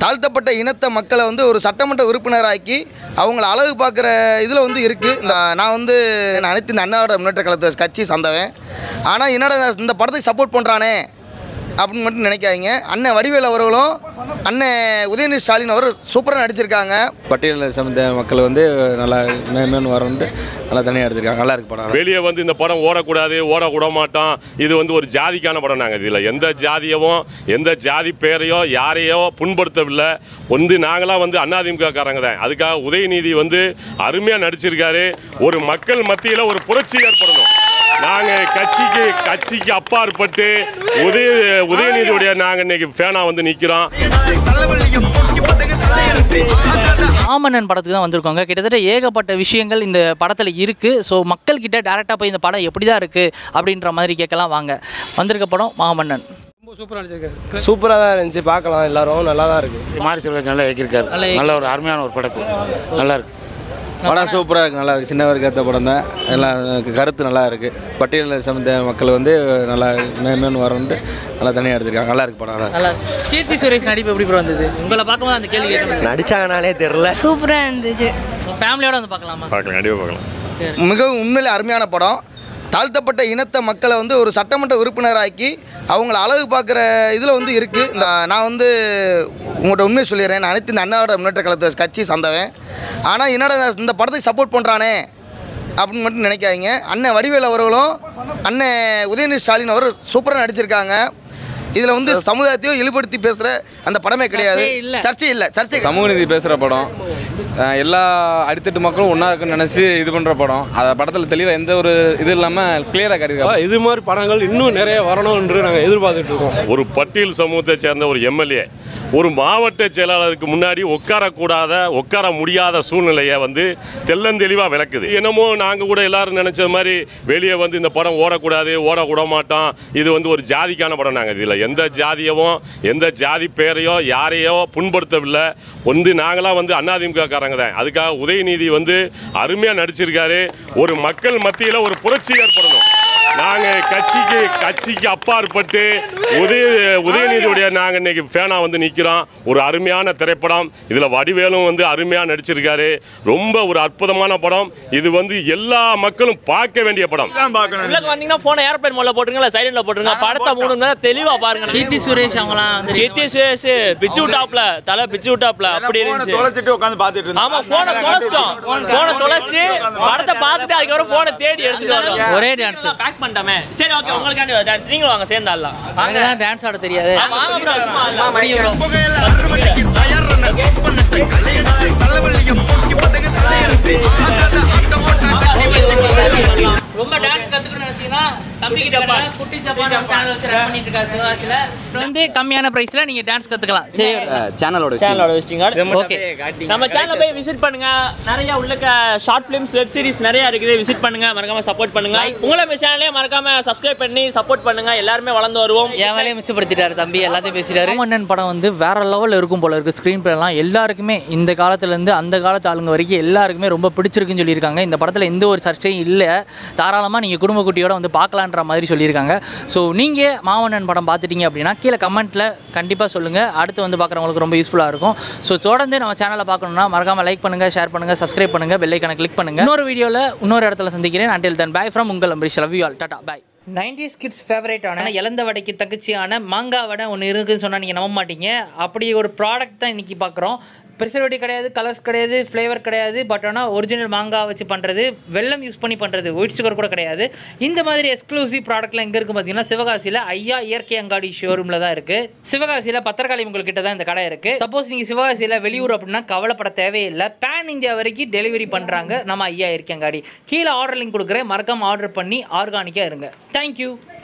தாழ்த்தப்பட்ட இனத்த மக்களை வந்து ஒரு சட்டமன்ற உறுப்பினராக்கி அவங்கள அழகு பார்க்குற இதில் வந்து இருக்குது இந்த நான் வந்து நான் அனைத்து இந்த அண்ணாவோட முன்னேற்ற கழகத்தை கட்சி சார்ந்தவன் ஆனால் என்னடா இந்த- இந்த படத்துக்கு சப்போர்ட் பண்ணுறானே அப்படின்னு மட்டும் நினைக்காதீங்க அண்ணன் வடிவேல் அவர்களும் அண்ணன் உதயநிதி ஸ்டாலின் அவர் சூப்பராக நடிச்சிருக்காங்க பட்டியலில் சமந்த மக்கள் வந்து நல்லா மேம்பேன்னு வரணுன்ட்டு நல்லா தனியாக எடுத்திருக்காங்க நல்லா இருக்கு படம் வெளியே வந்து இந்த படம் ஓடக்கூடாது ஓட விட மாட்டோம் இது வந்து ஒரு ஜாதிக்கான படம் நாங்கள் இதில் எந்த ஜாதியவும் எந்த ஜாதி பேரையோ யாரையோ புண்படுத்தவில்லை வந்து நாங்களாம் வந்து அதிமுக காரங்க தான் அதுக்காக உதயநிதி வந்து அருமையாக நடிச்சிருக்காரு ஒரு மக்கள் மத்தியில் ஒரு புரட்சி ஏற்படணும் நாங்கள் கட்சிக்கு கட்சிக்கு அப்பாற்பட்டு உதய உதயநிதியுடைய நாங்கள் இன்னைக்கு ஃபேனாக வந்து நிற்கிறோம் மாமன்னன் படத்துக்கு தான் வந்திருக்கோங்க கிட்டத்தட்ட ஏகப்பட்ட விஷயங்கள் இந்த படத்தில் இருக்குது ஸோ மக்கள்கிட்ட டேரெக்டாக போய் இந்த படம் எப்படி தான் இருக்குது அப்படின்ற மாதிரி கேட்கலாம் வாங்க வந்திருக்க படம் மாமன்னன் சூப்பராக தான் இருந்துச்சு பார்க்கலாம் எல்லாரும் நல்லா தான் இருக்குது மாரி செல்வராஜ் நல்லா இயக்கியிருக்காரு நல்லா இயக்கி- நல்ல ஒரு அருமையான ஒரு படைப்பு நல்லா இருக்கு படம் சூப்பராக இருக்கு நல்லா இருக்கு சின்னவருக்கு ஏற்ற படம் தான் எல்லாம் கருத்து நல்லா இருக்கு பட்டியலில் சமந்த மக்கள் வந்து நல்லா மேம்பேன்னு வரணுன்ட்டு நல்லா தனியாக எடுத்திருக்காங்க நல்லா இருக்கு படம் நல்லா இருக்கு. நல்லா இருக்கு. கீர்த்தி சுரேஷ் நடிப்பு எப்படி ப்ரோ வந்தது உங்களை பார்க்கும்போது அந்த கேள்வி கேட்க நடிச்சாங்கனாலே தெரில சூப்பராக இருந்துச்சு ஃபேமிலியோட வந்து பார்க்கலாமா பார்க்கலாம் கண்டிப்பாக பார்க்கலாம் சரி மிகவும் உண்மையிலே அருமையான படம் தாழ்த்தப்பட்ட இனத்த மக்களை வந்து ஒரு சட்டமன்ற உறுப்பினராக்கி அவங்கள அழகு பார்க்குற இதில் வந்து இருக்குது இந்த நான் வந்து உங்கள்கிட்ட உண்மையை சொல்லிடுறேன் நான் அனைத்து இந்த அண்ணாவோட முன்னேற்ற கழகத்தை கட்சி சார்ந்தவன் ஆனால் என்னடா இந்த- இந்த படத்துக்கு சப்போர்ட் பண்ணுறானே அப்படின்னு மட்டும் நினைக்காதீங்க அண்ணன் வடிவேல் அவர்களும் அண்ணன் உதயநிதி ஸ்டாலின் அவர் சூப்பராக நடிச்சிருக்காங்க இதில் வந்து சமுதாயத்தையும் இழிப்படுத்தி பேசுகிற அந்த படமே கிடையாது சர்ச்சையே இல்ல. சர்ச்சை இல்லை சர்ச்சை சமூக நீதி பேசுகிற படம் அஹ் எல்லா அடித்தட்டு மக்களும் ஒன்றா இருக்குன்னு நினச்சி இது பண்ணுற படம் அந்த படத்தில் தெளிவாக எந்த ஒரு இது இல்லாமல் கிளியராக காட்டியிருக்காங்க இது மாதிரி படங்கள் இன்னும் நிறைய வரணும் என்று நாங்கள் எதிர்பார்த்துட்டு இருக்கோம் ஒரு பட்டியல் சமூகத்தை சேர்ந்த ஒரு எம்எல்ஏ ஒரு மாவட்ட செயலாளருக்கு முன்னாடி உட்காரக்கூடாத உட்கார முடியாத சூழ்நிலையை வந்து தெள்ளந்தெளிவாக விளக்குது என்னமோ நாங்கள் கூட எல்லாரும் நினச்ச மாதிரி வெளியே வந்து இந்த படம் ஓடக்கூடாது ஓட விட மாட்டோம் இது வந்து ஒரு ஜாதிக்கான படம் நாங்கள் இதில் எந்த ஜாதியவும் எந்த ஜாதி பேரையோ யாரையோ புண்படுத்தவில்லை வந்து நாங்களாம் வந்து அதிமுக காரங்க தான் அதுக்காக உதயநிதி வந்து அருமையாக நடிச்சிருக்காரு ஒரு மக்கள் மத்தியில் ஒரு புரட்சி ஏற்படணும் நாங்கள் கட்சிக்கு கட்சிக்கு அப்பாற்பட்டு உதய உதயநிதியுடைய நாங்கள் இன்னைக்கு ஃபேனாக வந்து நிற்கிறோம் ஒரு அருமையான திரைப்படம் இதில் வடிவேலும் வந்து அருமையாக நடிச்சிருக்காரு ரொம்ப ஒரு அற்புதமான படம் இது வந்து எல்லா மக்களும் பார்க்க வேண்டிய படம் உள்ள வந்தீங்கன்னா போனை ஏர்பிளைன் மோட்ல போட்டுருங்க சைலண்ட்ல போட்டுருங்க படத்தை மூணு மணி நேரம் தெளிவா பாருங்க கீர்த்தி சுரேஷ் அவங்களாம் வந்து கீர்த்தி சுரேஷ் பிச்சு விட்டாப்ல தலை பிச்சு விட்டாப்ல அப்படி இருந்துச்சு தொலைச்சிட்டு உட்காந்து பார்த்துட்டு ஆமா போனை தொலைச்சிட்டோம் போனை தொலைச்சிட்டு படத்தை பார்த்துட்டு அதுக்கப்புறம் போனை தேடி எடுத்துட்டு வரோம் ஒரே டான்ஸ் பேக் பண்ணிட்டோமே சரி ஓகே உங்களுக்காண்டி டான்ஸ் நீங்களும் வாங்க சேர்ந்தாடலாம் அங்கே தான் டான்ஸ் ஆட தெரியாது ஆமா ஆமா bro, சும்மா இல்ல. முடியும் bro. ரொம்ப டான்ஸ் கத்துக்கணும்னு நினைச்சீங்கன்னா தம்பி கிட்ட கேளுங்க. குட்டி ஜப்பான் சேனல் வச்சு ரன் பண்ணிட்டு இருக்காரு சிவகாசில இப்போ வந்து கம்மியான பிரைஸ்ல நீங்க டான்ஸ் கத்துக்கலாம் சரி சேனலோட சேனலோட விசிட்டிங் கார்டு ஓகே நம்ம சேனலை போய் விசிட் பண்ணுங்க நிறைய உள்ள ஷார்ட் ஃபிலிம்ஸ் வெப் சீரிஸ் நிறைய இருக்குது விசிட் பண்ணுங்க மறக்காம சப்போர்ட் பண்ணுங்க உங்களை நம்ம சேனலே மறக்காம சப்ஸ்கிரைப் பண்ணி சப்போர்ட் பண்ணுங்க எல்லாருமே வளர்ந்து வருவோம் என் வேலையை மிச்சப்படுத்திட்டாரு தம்பி எல்லாத்தையும் பேசிட்டாரு மன்னன் படம் வந்து வேற லெவலில் இருக்கும் போல இருக்கு ஸ்க்ரீன் பிளேலாம் எல்லாருக்குமே இந்த காலத்துல இருந்து அந்த காலத்து ஆளுங்க வரைக்கும் எல்லாருக்குமே ரொம்ப பிடிச்சிருக்குன்னு சொல்லியிருக்காங்க இந்த படத்தில் எந்த ஒரு சர்ச்சையும் இல்லை தாராளமாக நீங்கள் குடும்ப குட்டியோட வந்து பார்க்கலான்ற மாதிரி சொல்லியிருக்காங்க ஸோ நீங்கள் மாமன்னன் படம் பார்த்துட்டீங்க அப்படின்னா கீழே கமெண்ட்டில் கண்டிப்பாக சொல்லுங்கள் அடுத்து வந்து பார்க்குறவங்களுக்கு ரொம்ப யூஸ்ஃபுல்லாக இருக்கும் ஸோ தொடர்ந்து நம்ம சேனலை பார்க்கணும்னா மறக்காமல் லைக் பண்ணுங்கள் ஷேர் பண்ணுங்கள் சப்ஸ்கிரைப் பண்ணுங்கள் பெல்லைக்கான கிளிக் பண்ணுங்கள் இன்னொரு வீடியோவில் இன்னொரு இடத்துல சந்திக்கிறேன் அண்டில் தன் பை ஃப்ரம் உங்கள் Ambareesh love you all tata bye nineties kids ஃபேவரேட்டான இளந்த வடைக்கு தகுச்சியான மாங்காய் வடை ஒன்று இருக்குன்னு சொன்னால் நீங்கள் நம்ப மாட்டீங்க அப்படி ஒரு ப்ராடக்ட் தான் இன்றைக்கி பார்க்குறோம் ப்ரிசர்வேட்டிவ் கிடையாது கலர்ஸ் கிடையாது ஃப்ளேவர் கிடையாது பட் ஆனால் ஒரிஜினல் மாங்காய் வச்சு பண்ணுறது வெல்லம் யூஸ் பண்ணி பண்ணுறது ஒயிட் சுகர் கூட கிடையாது இந்த மாதிரி எக்ஸ்க்ளூசிவ் ப்ராடக்ட்லாம் எங்கே இருக்குது பார்த்தீங்கன்னா சிவகாசியில் ஐயா இயற்கை அங்காடி ஷோரூமில் தான் இருக்குது சிவகாசியில் பத்திரகாளி உங்கள்கிட்ட தான் இந்த கடை இருக்குது சப்போஸ் நீங்கள் சிவகாசியில் வெளியூர் அப்படின்னா கவலைப்பட தேவையில்லை பேன் இந்தியா வரைக்கும் டெலிவரி பண்ணுறாங்க நம்ம ஐயா இயற்கை அங்காடி கீழே ஆர்டர் லிங்க் கொடுக்குறேன் மறக்காம ஆர்டர் பண்ணி ஆர்கானிக்காக இருங்க தேங்க்யூ